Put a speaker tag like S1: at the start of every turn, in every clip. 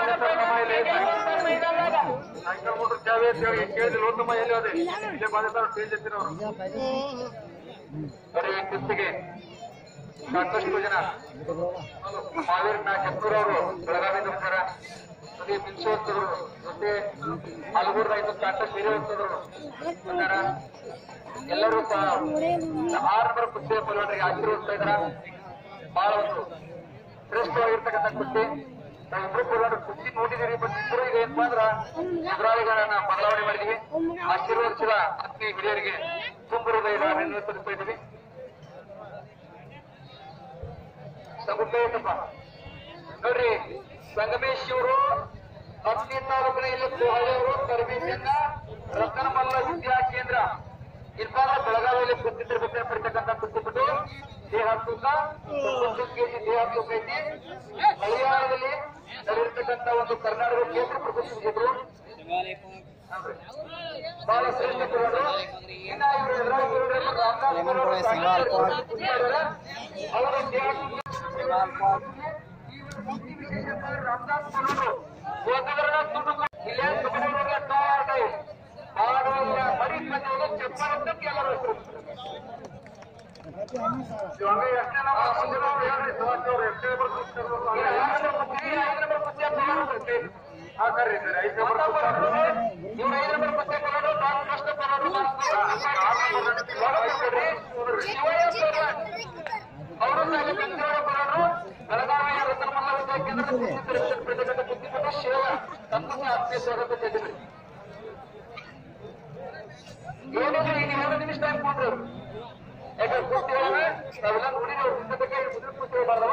S1: ನಾಲ್ಕು ಮೂರು ಚಾವಿ ಅಂತ ಹೇಳಿ ಕೇಳಿದ್ರು ಲೋಕಮ್ಮ ಎಲ್ಲಿ ಅದೇ ಇಲ್ಲೇ ಬಂದಿದ್ದಾರೆ ಸ್ಟೇಜ್ ಎತ್ತಿನ ಅವರು ಬರೀ ಕುಸ್ತಿಗೆ ಸಾಕಷ್ಟು ಜನ ಮಾವೀರ್ ನಾಯಕರು ಅವರು ಬೆಳಗಾವಿಯಿಂದ ಬಂದಾರ ಅದೇ ಮಿಂಚೋತ್ತರು ಜೊತೆ ಹಲಗೂರ್ದ ಇನ್ನು ಸಾಕಷ್ಟು ಹಿರಿಯೋತ್ತರು ಬಂದಾರ ಎಲ್ಲರೂ ಸಹ ಆರು ನಂಬರ್ ಕುಸ್ತಿಯ ಪಲ್ವರಿಗೆ ಆಶೀರ್ವದಿಸ್ತಾ ಇದಾರ ಬಹಳ ಒಂದು ಶ್ರೇಷ್ಠವಾಗಿರ್ತಕ್ಕಂಥ ಕುಸ್ತಿ ನಾವಿಬ್ರು ಪಲ್ವರು ಕುಸ್ತಿ ನೋಡಿದಿರಿ ಬಟ್ ಇಬ್ಬರು ಈಗ ಏನಪ್ಪಾ ಅಂದ್ರ ಎದುರಾಳಿಗಳನ್ನ ಬದಲಾವಣೆ ಮಾಡಿದೀವಿ ಆಶೀರ್ವದಿಸಿದ ಆತ್ಮೀಯ ಹಿರಿಯರಿಗೆ ತುಂಬ ಹೃದಯದ ಅಭಿನಂದನೆ ಸಲ್ಲಿಸ್ತಾ ಇದ್ದೀವಿ ಸಂಗುಪ್ಪೇಟಪ್ಪ ನೋಡ್ರಿ ಸಂಗಮೇಶ್ ಇವರು ಹತ್ತನೇ ತಾಲೂಕಿನ ಇಲ್ಲಿ ಕೋಹಳಿ ಅವರು ತರಬೇತಿಯನ್ನ ರತ್ನಮಲ್ಲ ವಿದ್ಯಾ ಕೇಂದ್ರ ಇರ್ಬಾದ ಬೆಳಗಾವಿಯಲ್ಲಿ ಕುಸ್ತಿತಿರ್ಬೇಕು ಪಡಿತಕ್ಕಂಥ ಕುಸ್ತಿಪಟ್ಟು ದೇಹ ತೂಕ ತೊಂಬತ್ತು ಕೆಜಿ ದೇಹ ತೂಕ ಐತಿ ಹಳಿಯಾಳದಲ್ಲಿ ನಡೆದಿರ್ತಕ್ಕಂಥ ಒಂದು ಕರ್ನಾಟಕ ಕೇಂದ್ರ ಪ್ರತಿಷ್ಠಿಸಿದ್ರು ಬಹಳ ಶ್ರೇಷ್ಠ ಗುರುಗಳು ಇನ್ನ ಇವರು ಎದುರಾಳಿ ಗುರುಗಳು ರಾಮದಾಸ್ ಗುರುಗಳು ಸಾಕಷ್ಟು ಅವರ ದೇಹ ತೂಕ ರಾಮದಾಸ್ ಗುರುಗಳು ಓದಿದ್ರನ್ನ ದುಡ್ಡು ಇಲ್ಲೇ ಸುಮ್ಮನೆ ತಯಾರಿ ಮಾಡುವ ಮರಿ ಕಥೆಯಲ್ಲಿ ಚಪ್ಪಾಳಕ್ಕೆ ಎಲ್ಲರೂ ಹೆಸರು ಇವಾಗ ಎಷ್ಟೇ ನಮ್ಮ ಮುಂದಿನವ್ರು ಹೇಳ್ರಿ ಸುಭಾಷ್ ಅವ್ರು ಎಷ್ಟೇ ಬರ್ತಾರೆ ಹಾ ಸರಿ ಸರಿ ಐದು ನಂಬರ್ ಇವ್ರು ಐದು ನಂಬರ್ ಪುಸ್ತಕ ಕೊಡೋದು ನಾನು ಕಷ್ಟ ಕೊಡೋದು ಶಿವಯ್ಯ ಅವರು ಬರೋರು ಬೆಳಗಾವಿಯ ರತ್ನಮಲ್ಲ ವಿದ್ಯಾ ಕೇಂದ್ರದ ಕುಸ್ತಿ ಕುಸ್ತಿಪಟ್ಟು ಶಿವ ತಮ್ಮ ಆತ್ಮೀಯ ಸ್ವಾಗತ ಚೆಲ್ಲಿದ್ರಿ ಏನಿಲ್ಲ ಈಗ ಎರಡು ನಿಮಿಷ ಟೈಮ್ ಕೊಡ್ರಿ ಅವ್ರು ಯಾಕಂದ್ರೆ ಕುಸ್ತಿ ಹೇಳೋಣ ನಾವೆಲ್ಲ ನೋಡಿದ್ರು ಪುಸ್ತಕಕ್ಕೆ ಮುದ್ರೆ ಕುಸ್ತಿ ಹೇಳ್ಬಾರ್ದವ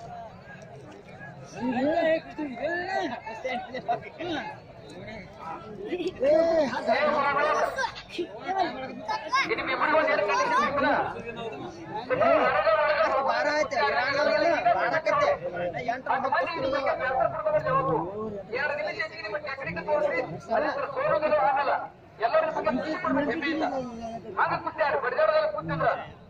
S1: ನಿಮ್ಗೆ ಇಬ್ಬರಿಗೂ ಒಂದು ಎರಡು ಗಂಟೆ ಸಿಗ್ತದಾ?
S2: ಬಾರ ಐತೆ ಇರಾಂಗಲ್ಲ ಮಾಡಕತ್ತೆ ಎಂಟು
S1: ಎರಡು ನಿಮಿಷ ಹೆಚ್ಚಿಗೆ ನಿಮ್ಮ ಟೆಕ್ನಿಕ್ ತೋರಿಸಿ ಅದೇ ಸರ್ ಸೋಲೋದಿಲ್ಲ ಆಗಲ್ಲ ಎಲ್ಲರೂ ಬಗ್ಗೆ ಖುಷಿ ಪಡ್ಬೇಕು ಹೆಮ್ಮೆ ಇಲ್ಲ ಹಂಗ ಕೂತ್ಯಾರ ಬಡಿದಾಡದಲ್ಲಿ ಕೂತಿದ್ರ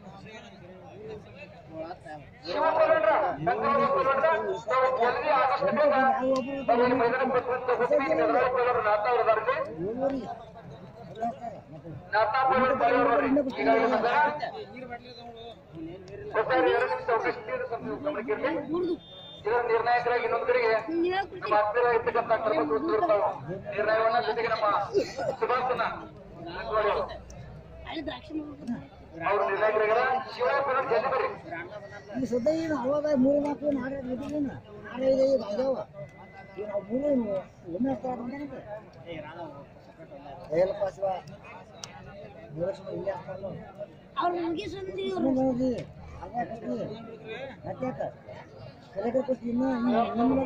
S1: ಶಿವ ಕೊಲ್ಲಣ್ರ ಸಂಕ್ರಾಂತಿ ಕೊಲ್ಲಣ್ರ ನಾವು ಜಲ್ದಿ ಆದಷ್ಟು ಬೇಗ ನಾವು ಇಲ್ಲಿ ಮೈದಾನಕ್ಕೆ ಬರ್ಬೇಕು ಅಂತ ಹೋಗ್ತೀವಿ ಎದುರಾಳಿ ಕೊಲ್ಲರು ನಾತಾ ಇರೋದಾರ್ರಿ ನಾತಾ ಕೊಲ್ಲರು ಬರೋರು ಈಗ ಏನಂದ್ರೆ ಒಟ್ಟಾರೆ ಎರಡು ನಿಮಿಷ ಅವಕಾಶ ನೀಡಿ ಸ್ವಲ್ಪ ನೀವು ಗಮನಕ್ಕೆ ಇರ್ಲಿ. ಇದರ ನಿರ್ಣಾಯಕರಾಗಿ ಇನ್ನೊಂದು ಕಡೆಗೆ ನಮ್ಮ ಹತ್ತಿರವಾಗಿರ್ತಕ್ಕಂಥ ಕರ್ಮಕರ್ತರು ಇರ್ತಾವ ನಿರ್ಣಯವನ್ನ ಜೊತೆಗೆ ನಮ್ಮ ಸುಭಾಷನ ಅವರು ನಿರ್ಣಾಯಕರಾಗ್ಯಾರ ಶಿವರಾಜ್ ಜಲ್ದಿ ಬರ್ರಿ
S2: ಈ ಸದ್ಯ ಏನು ಅವಾಗ ಮೂರು ನಾಲ್ಕು ನಾಲ್ಕು ನಿಧಿಗೇನು ನಾಲ್ಕೈದು ಐದು ಆಗ್ಯಾವ ಈಗ ನಾವು ಮೂರು ಒಮ್ಮೆ ಹಾಕ್ತಾರಂತೆ ಹೇಳಪ್ಪ ಶಿವ ಮೂರು ಲಕ್ಷ ಇಲ್ಲಿ ಹಾಕ್ತಾರಲ್ಲ
S3: ಅವ್ರ ಮುಗಿಸಂದಿ
S2: ನೋಡಿ ಅದೇ ಕಟ್ಟಿ ಕಟ್ಟಾಕ ಕಲೆಕರ್ ಕೊಟ್ಟು ಇನ್ನೂ ಇನ್ನೂ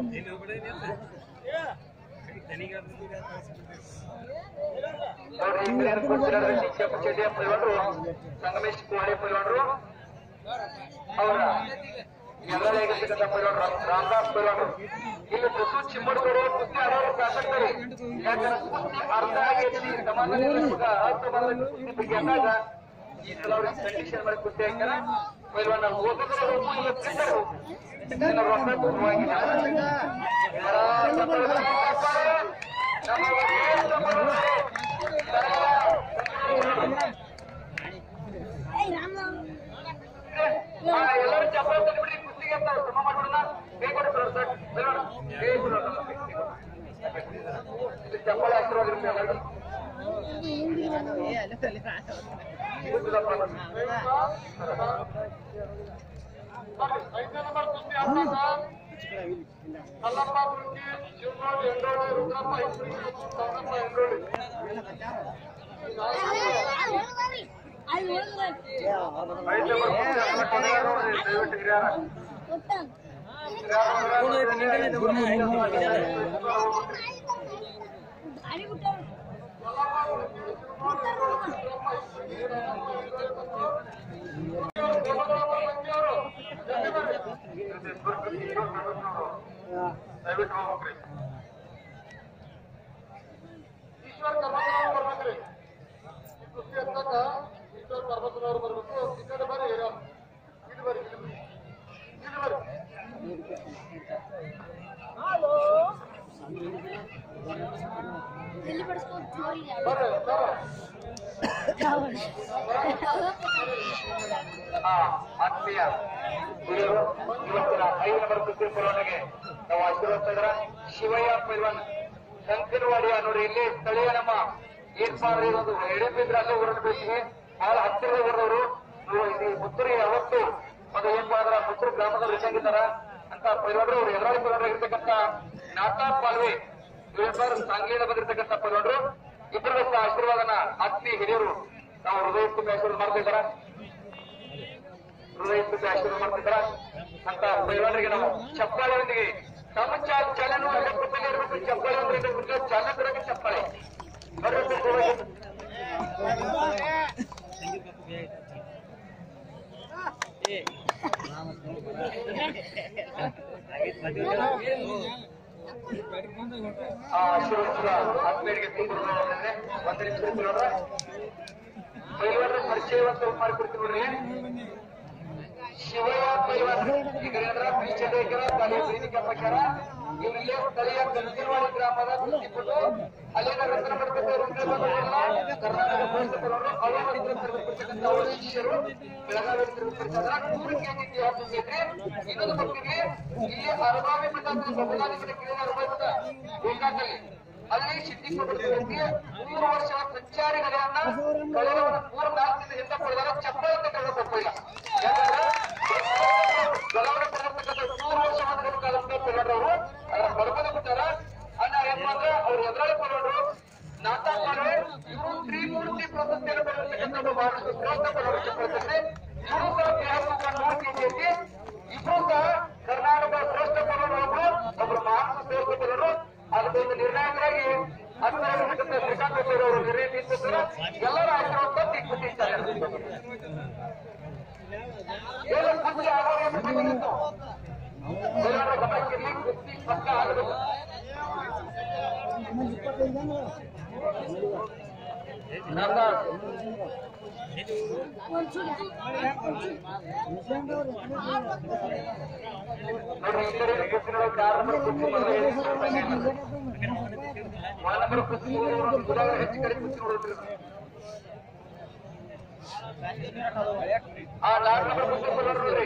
S1: ನೋಡ್ರಿ ಈ ಕಡೆ ಕೂತಿರೋದ್ರಲ್ಲಿ ಕೆಂಪು ಚಡ್ಡಿಯ ಪೈಲವಾನರು ಸಂಗಮೇಶ್ ಕುಮಾರಿ ಪೈಲವಾನರು ಅವರ ಎಲ್ಲರಿಗಿರ್ತಕ್ಕಂಥ ಪೈಲವಾನರು ರಾಮದಾಸ್ ಪೈಲವಾನರು ಇಲ್ಲಿ ಬಸು ಚಿಮ್ಮಡಗರು ಕುಸ್ತಿ ಆಡೋರು ಕಾಸಕ್ತಾರೆ ಯಾಕಂದ್ರೆ ಕುಸ್ತಿ ಅರ್ಧ ಆಗೈತಿ ಸಮಾಜದಲ್ಲಿ ನಮ್ಗ ಹತ್ತು ಬಂದ ಕುಸ್ತಿ ಬಗ್ಗೆ ಅಂದಾಗ ಈ ಸಲ ಅವ್ರಿಗೆ ಕಂಡೀಷನ್ ಮಾಡಿ ಕುಸ್ತಿ ಹಾಕ್ಯಾರ ಪೈಲವಾನ ಓದಿದ್ರೆ ಹೋಗು ಇಲ್ಲ ತಿಂದರು ಇದನ್ನ ರೊಕ್ಕ ಕೊಡುವಾಗಿಲ್ಲ ಯಾರಾದ್ರೂ ನಮ್ಮ ದೇಶ ಬರುತ್ತದೆ. ಹಾ, ಎಲ್ಲರೂ ಚಪ್ಪಾಳೆ ತಟ್ಬಿಡಿ, ಕುಸ್ತಿಗೆ ಅಂತ ಶ್ರಮ ಮಾಡ್ಬಿಡೋಣ. ಬೇಗ ಕೊಡು ಸರ್, ಸರ್. ಬೇಡ, ಬೇಗ ಕೊಡು. ಇದು ಚಪ್ಪಾಳೆ ಹಾಕ್ತಿರೋದ್ರಿಂದ ಎಲ್ಲರಿಗೂ. ಗೊತ್ತಿಲ್ಲಪ್ಪ ನನಗೆ. ಐದನೇ ನಂಬರ್ ಕುಸ್ತಿ ಆಡ್ತಾರ. ಕಲ್ಲಪ್ಪ ಮುರುಗಿ, ಶಿವನೋಡಿ, ಎಂಡೋಡಿ, ರುದ್ರಪ್ಪ, ಇಬ್ರಿಗೆ ಮತ್ತು ಸಾವನಪ್ಪ ಎಂಡೋಡಿ. ಐದನೇ ನಂಬರ್ ಕುಸ್ತಿ ಆಡ್ತಾರ. ಕೊನೆಗಾರ ನೋಡ್ರಿ, ದಯವಿಟ್ಟು ಹಿರಿಯರ. ದಯವಿಟ್ಟು ಹೋಗ್ಬೇಕ್ರಿ ಈಶ್ವರ್ ಕರ್ಮಕರವ್ರು ಬರ್ಬೇಕ್ರಿ ಈ ಕುಸ್ತಿ ಹತ್ತಾಕ ಈಶ್ವರ್ ಕರ್ಮಕರವ್ರು ಬರ್ಬೇಕು ಈ ಕಡೆ ಬರ್ರಿ ಇದು ಬರ್ರಿ ಇದು ಬರ್ರಿ ಇದು ಬರ್ರಿ
S3: ಬಡಿಸ್ಕೊಂಡು ಜೋರಿಗೆ
S1: ಬರ್ರಿ ಬರ್ರಿ ಆ ಆತ್ಮೀಯ ಹಿರಿಯರು ಇವತ್ತಿನ ಐದು ನಂಬರ್ ಕುಸ್ತಿ ಪರವಾನಿಗೆ ನಾವು ಆಶೀರ್ವದಿಸ್ತಾ ಇದ್ರ ಶಿವಯ್ಯ ಪೈಲ್ವಾನ್ ಶಂಕರವಾಡಿಯ ನೋಡಿ ಇಲ್ಲಿ ಸ್ಥಳೀಯ ನಮ್ಮ ಏರ್ಪಾಡ್ರಿ ಒಂದು ಎಡೆಬಿದ್ರೆ ಅಲ್ಲೇ ಊರನ್ನು ಬೇಸಿಗೆ ಬಹಳ ಹತ್ತಿರದ ಊರದವರು ಇಲ್ಲಿ ಮುತ್ತೂರಿ ಯಾವತ್ತು ಒಂದು ಏನ್ ಮಾಡಿದ್ರ ಮುತ್ತೂರು ಗ್ರಾಮದಲ್ಲಿ ಇದ್ದಂಗಿದ್ದಾರ ಅಂತ ಪೈಲ್ವಾಡ್ರು ಅವ್ರು ಎಲ್ಲರೂ ಪೈಲ್ವಾಡ್ರು ಇರ್ತಕ್ಕಂಥ ನಾಟಾ ಪಾಲ್ವೆ ಇವ್ರು ಸಾಂಗ್ಲಿಯಿಂದ ಬಂದಿರ್ತಕ್ಕಂಥ ಪೈಲ್ವಾಡ್ರು ಇಬ್ಬರ ಆಶೀರ್ವಾದನ ಆತ್ಮೀಯ ಹಿರಿಯರು ನಾವು ಹೃದಯ ತುಂಬ ಆಶೀರ್ವಾದ ಮಾಡ್ತಿದ್ದಾರ ಹೃದಯ ತುಂಬ ಆಶೀರ್ವಾದ ಮಾಡ್ತಿದ್ದಾರ ಅಂತ ಪೈಲ್ವಾನರಿಗೆ ನಾವು ಚಪ್ಪಾಳೆಯೊಂದಿಗೆ ತಮ್ಮ ಚಾ- ಚಾಲನೆ ಲೆಕ್ಕದಲ್ಲಿ ಇರಬೇಕು ಚಪ್ಪಾಳೆ ಅಂದ್ರೆ ಇರಬೇಕು ಚಾಲನೆ ಬರೋಕೆ ಚಪ್ಪಾಳೆ ಬರಬೇಕು ಆ ಆಶೀರ್ವದಿಸಿದ ಆತ್ಮೀಯರಿಗೆ ತುಂಬ ನೋಡಿದ್ರೆ ಒಂದು ನಿಮಿಷ ನೋಡ್ರ ಪೈಲ್ವಾನರ ಪರಿಚಯವಂತ ಮಾಡಿಕೊಡ್ತೀವಿ ನೋಡ್ರಿ ಶಿವಯ್ಯ ಪೈಲ್ವಾನ್ ಈಗ ಹೇಳಿದ್ರ ಪಿಚ್ಚಡೇಕರ ತಲೆ ಬೀದಿಗೆ ಹಾಕ್ಯಾರ ಇಲ್ಲೇ ಸ್ಥಳೀಯ ಕಂಚಿನವಾಡಿ ಗ್ರಾಮದ ಕುಸ್ತಿಪಟು ಅಲ್ಲಿನ ರತ್ನ ಪಡ್ಕತ್ತೆ ಕರ್ನಾಟಕ ಪೋಷಕರವರು ಅವರ ತರಬೇತಕ್ಕಂಥ ಅವರ ಶಿಷ್ಯರು ಬೆಳಗಾವಿ ತಿರುಗಿರ್ತಕ್ಕಂಥ ನೂರು ಕೆಜಿ ಇತಿಹಾಸ ಐತ್ರಿ ಇನ್ನೊಂದು ಮಕ್ಕಳಿಗೆ ಇಲ್ಲಿ ಅರಬಾವಿ ಮಠ ಬದಲಾಗಿ ಕೇಳಿದ ಅರಬಾವಿ ಮಠ ಗೋಕಾಕಲ್ಲಿ ಅಲ್ಲಿ ಸಿದ್ಧಿಪಡಿಸಿ ಮೂರು ವರ್ಷಗಳ ಸಂಚಾರಿಗಳನ್ನ ಕಳೆದ ಒಂದು ಮೂರು ನಾಲ್ಕು ದಿನದಿಂದ ಪಡೆದಾಗ ಚಪ್ಪಲ್ ಅಂತ ಕಳೆದ ತಪ್ಪಿಲ್ಲ ಯಾಕಂದ್ರೆ ಬಲವನ್ನ ಪಡೆದಿರ್ತಕ್ಕಂಥ ಮೂರು ವರ್ಷ ಒಂದು ಕಾಲಕ್ಕೆ ಪಡೆದವರು ಅದರ ಬಡಬದ ಬಿಟ್ಟಾರ ಅಣ್ಣ ಏನ್ ಮಾಡ್ರೆ ಅವ್ರು ಎದುರಾಳಿ ಪಡೆದ್ರು ನಾಟಕ ಮಾಡುವೆ ಇವರು ತ್ರಿಮೂರ್ತಿ ಪ್ರಶಸ್ತಿಯನ್ನು ಪಡೆದಿರ್ತಕ್ಕಂಥ ಬಹಳಷ್ಟು ಶ್ರೇಷ್ಠ ಪಡೆದರು ಚಪ್ಪಲ್ತಾರೆ ಇವರು ಸಹ ದೇಹಕ್ಕೆ ನೂರು ಕೆಜಿ ಐತಿ ಇಬ್ರು ಸಹ ಕರ್ನಾಟಕ ಶ್ರೇಷ್ಠ ಪಡೆದರು ಒಬ್ರು ಒಬ್ರು ಮಹಾರಾಷ್ಟ್ರ ಶ್ರೇಷ್ಠ ಪಡೆದರು ಅದಕ್ಕೊಂದು ನಿರ್ಣಾಯಕರಾಗಿ ಹದಿನಾರು ಶ್ರೀಕಾಂತ್ ಅವರು ನಿರ್ಣಯ తీసుకొచ్చారు ಎಲ್ಲರ ಆಶೀರ್ವಾದ తీసుకొచ్చారు ಎಲ್ಲ ಕುಸ್ತಿ ಆಡೋರು ಬೇಕಾಗಿತ್ತು ಎಲ್ಲರ ಗಮನಕ್ಕಿರಲಿ ಕುಸ್ತಿ ಪಕ್ಕ ಆಗಬೇಕು
S2: ನಮ್ಮಲ್ಲಿ ಇಪ್ಪತ್ತೈದು ಜನ
S1: ರಾಮದಾಸ್
S2: ಮುಸ್ಲಿಮ್ದವ್ರು
S1: ನೋಡ್ರಿ ಈ ಕಡೆ ಕುಸ್ತಿಗಳು ಕಾರಣಗಳು ಕುಸ್ತಿ ಮೊದಲೇ ಮಾನವರು ಕುಸ್ತಿ ಗುಲಾಗ ಹೆಚ್ಚು ಕಡೆ ಕುಸ್ತಿ ನೋಡ್ರಿ ಆ ನಾಲ್ಕು ನಂಬರ್ ಕುಸ್ತಿ ನೋಡ್ರಿ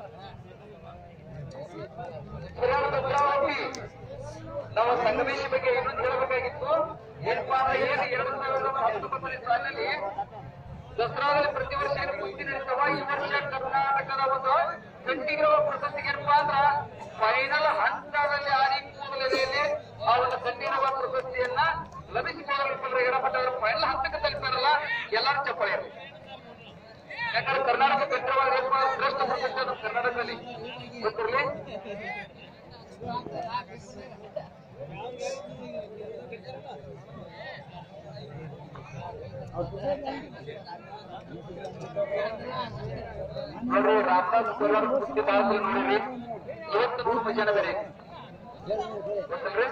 S1: ಪುರಾಣದ ಪುರಾವತಿ ನಾವು ಸಂಗಮೇಶಿ ಬಗ್ಗೆ ಇನ್ನೊಂದು ಹೇಳಬೇಕಾಗಿತ್ತು ಏನಪ್ಪಾ ಅಂದ್ರೆ ಏನು ಎರಡು ಸಾವಿರದ ಹತ್ತೊಂಬತ್ತನೇ ಸಾಲಿನಲ್ಲಿ ದಸರಾದಲ್ಲಿ ಪ್ರತಿ ವರ್ಷ ಏನು ಕುಸ್ತಿ ನಡೀತಾವ ಈ ವರ್ಷ ಕರ್ನಾಟಕದ ಒಂದು ಕಂಠೀರವ ಪ್ರಶಸ್ತಿಗೆ ಏನಪ್ಪಾ ಅಂದ್ರ ಫೈನಲ್ ಹಂತದಲ್ಲಿ ಆಡಿ ಕೂದಲೆಯಲ್ಲಿ ಆ ಒಂದು ಕಂಠೀರವ ಪ್ರಶಸ್ತಿಯನ್ನ ಲಭಿಸಿಕೊಳ್ಳಲು ಎಡಪಟ್ಟ ಫೈನಲ್ ಹಂತಕ್ಕೆ ತಲುಪಿರಲ್ಲ ಎಲ್ಲರೂ ಚಪ್ಪಾಳೆ ಇರ್ಲಿ. ಯಾಕಂದ್ರೆ ಕರ್ನಾಟಕ ಕಂಠೀರವ ಏನಪ್ಪಾ ಶ್ರೇಷ್ಠ ಪ್ರಶಸ್ತಿ ಅದು ಕರ್ನಾಟಕದಲ್ಲಿ ಗೊತ್ತಿರಲಿ ನೋಡ್ರಿ ರಾಮದಾಸ್ ಕೋಲಾರ ಕುಸ್ತಿ ಭಾರತದಲ್ಲಿ ನೋಡಿರಿ ಇವತ್ತು ನೂರು ಜನ ಬೇರೆ ಗೊತ್ತಲ್ರಿ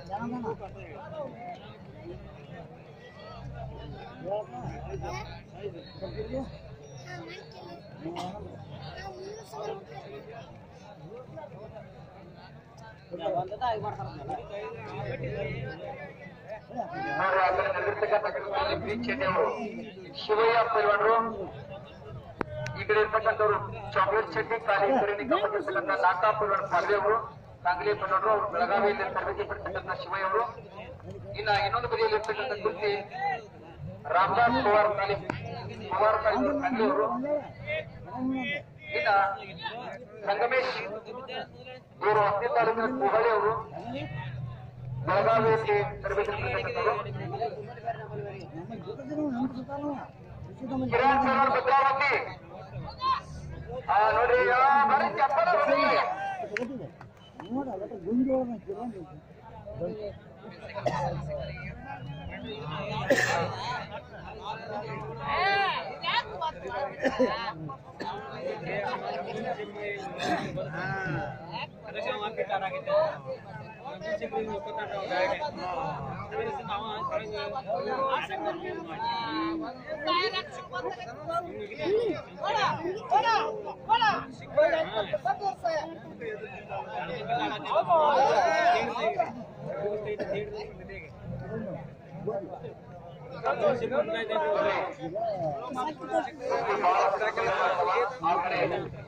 S1: ನೋಡ್ರಿ ಆ ಕಡೆ ನಡೆದಿರ್ತಕ್ಕಂಥ ಬಿ ಚೆನ್ನೈ ಅವರು ಶಿವಯ್ಯ ಪೈಲ್ವಾನರು ಈ ಕಡೆ ಇರ್ತಕ್ಕಂಥವ್ರು ಚಾಕ್ಲೇಟ್ ಚಟ್ನಿ ಖಾಲಿ ಕರೀನಿ ಗಮನಿರ್ತಕ್ಕಂಥ ನಾಟಾ ಪೈಲ್ವಾನ್ ಪಾಲ್ವೆ ಅವರು ಸಾಂಗ್ಲಿ ಪೈಲ್ವಾನರು ಅವರು ಬೆಳಗಾವಿಯಲ್ಲಿ ತರಬೇತಿ ಪಡೆದಿರ್ತಕ್ಕಂಥ ಶಿವಯ್ಯ ಅವರು ಇನ್ನ ಇನ್ನೊಂದು ಬದಿಯಲ್ಲಿ ಇರ್ತಕ್ಕಂಥ ಕುರ್ತಿ ರಾಮದಾಸ್ ಪವಾರ್ ತಾಲೀಮ್ ಪವಾರ್ ತಾಲೀಮ್ ಸಾಂಗ್ಲಿ ಅವರು ಇನ್ನ ಸಂಗಮೇಶ್ ಇವರು ಹತ್ತಿ ತಾಲೂಕಿನ ಕುಹಳಿ ಅವರು ಬೆಳಗಾವಿಯಲ್ಲಿ ತರಬೇತಿ ಪಡೆದಿರ್ತಕ್ಕಂಥವ್ರು
S2: ನಮ್ಮ ಜೊತೆಗಿರೋ ನಮ್ಮ ಸುತ್ತಾನು ಕೃಷಿ
S1: ಕಿರಣ್ ಸರ್ ಭದ್ರಾವತಿ ಆ ನೋಡ್ರಿ ಆ, ಬರ್ರಿ ಚಪ್ಪಲ ಬರ್ರಿ
S2: ತಗೊಂಡಿದೆ ನೋಡ ಅದಕ್ಕೆ ಗುಂಡಿ ಒಳಗೆ ಕಿರಂಡಿ
S1: ಆ ಕಡೆ